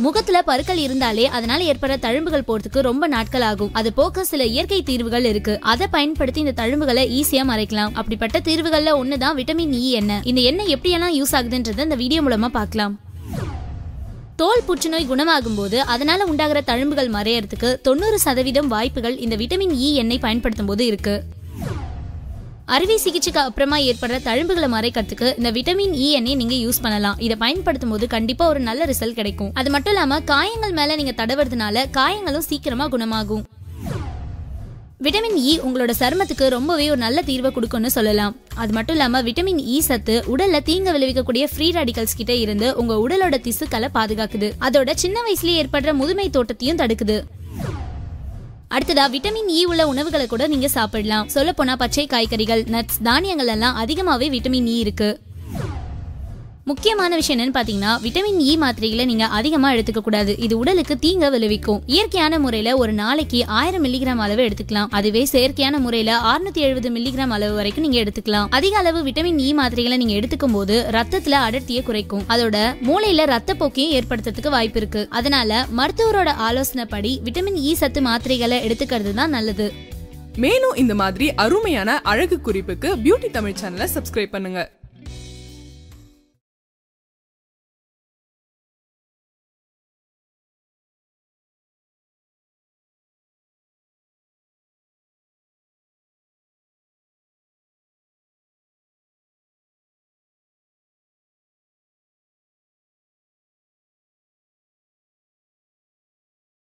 முகத்துல பருக்கள் இருந்தாலே அதனால ஏற்படுற தழும்புகள் போறதுக்கு ரொம்ப நாட்கள் ஆகும் அது போக்க சில இயற்கை தீர்வுகள் இருக்கு அதை பயன்படுத்தி இந்த தழும்புகளை ஈஸியா மறைக்கலாம் அப்படிப்பட்ட தீர்வுகள்ல ஒண்ணுதான் விட்டமின் இ எண்ணெய் இந்த எண்ணெய் எப்படியெல்லாம் யூஸ் ஆகுதுன்றதை இந்த வீடியோ மூலமா பார்க்கலாம் தோல் புற்றுநோய் குணமாகும் போது அதனால உண்டாகிற தழும்புகள் மறையறதுக்கு தொண்ணூறு சதவீதம் வாய்ப்புகள் இந்த விட்டமின் இ எண்ணெய் பயன்படுத்தும் போது இருக்கு அறுவை சிகிச்சைக்கு அப்புறமா ஏற்படுற தழும்புகளை மறைக்கிறதுக்கு இந்த விட்டமின் இ எண்ணெய் நீங்க யூஸ் பண்ணலாம் இதை பயன்படுத்தும் போது கண்டிப்பா ஒரு நல்ல ரிசல்ட் கிடைக்கும் அது மட்டும் இல்லாம காயங்கள் மேல நீங்க தடவுறதுனால காயங்களும் சீக்கிரமா குணமாகும் விட்டமின் இ உங்களோட சருமத்துக்கு ரொம்பவே ஒரு நல்ல தீர்வை கொடுக்கும்னு சொல்லலாம் அது மட்டும் இல்லாம விட்டமின் இ சத்து உடல்ல தீங்கு விளைவிக்கக்கூடிய ஃப்ரீ ராடிகல்ஸ் கிட்ட இருந்து உங்க உடலோட திசுக்களை பாதுகாக்குது அதோட சின்ன வயசுலயே ஏற்படுற முதுமை தோட்டத்தையும் தடுக்குது அடுத்ததா விட்டமின் இ உள்ள உணவுகளை கூட நீங்க சாப்பிடலாம் சொல்ல போனா பச்சை காய்கறிகள் நட்ஸ் தானியங்கள் எல்லாம் அதிகமாவே விட்டமின் இ இருக்கு முக்கியமான விஷயம் என்னன்னு பாத்தீங்கன்னா விட்டமின் இ மாத்திரைகளை நீங்க அதிகமா எடுத்துக்க கூடாது இது உடலுக்கு தீங்க விளைவிக்கும் இயற்கையான முறையில ஒரு நாளைக்கு ஆயிரம் மில்லிகிராம் அளவு எடுத்துக்கலாம் அதுவே செயற்கையான முறையில 670 எழுபது மில்லிகிராம் அளவு வரைக்கும் நீங்க எடுத்துக்கலாம் அதிக அளவு விட்டமின் இ மாத்திரைகளை நீங்க எடுத்துக்கும் போது ரத்தத்துல அடர்த்தியை குறைக்கும் அதோட மூளையில ரத்தப்போக்கையும் ஏற்படுத்துறதுக்கு வாய்ப்பு இருக்கு அதனால மருத்துவரோட ஆலோசனைப்படி விட்டமின் இ சத்து மாத்திரைகளை எடுத்துக்கிறது தான் நல்லது மேலும் இந்த மாதிரி அருமையான அழகு குறிப்புக்கு பியூட்டி தமிழ் சேனலை சப்ஸ்கிரைப் பண்ணுங்க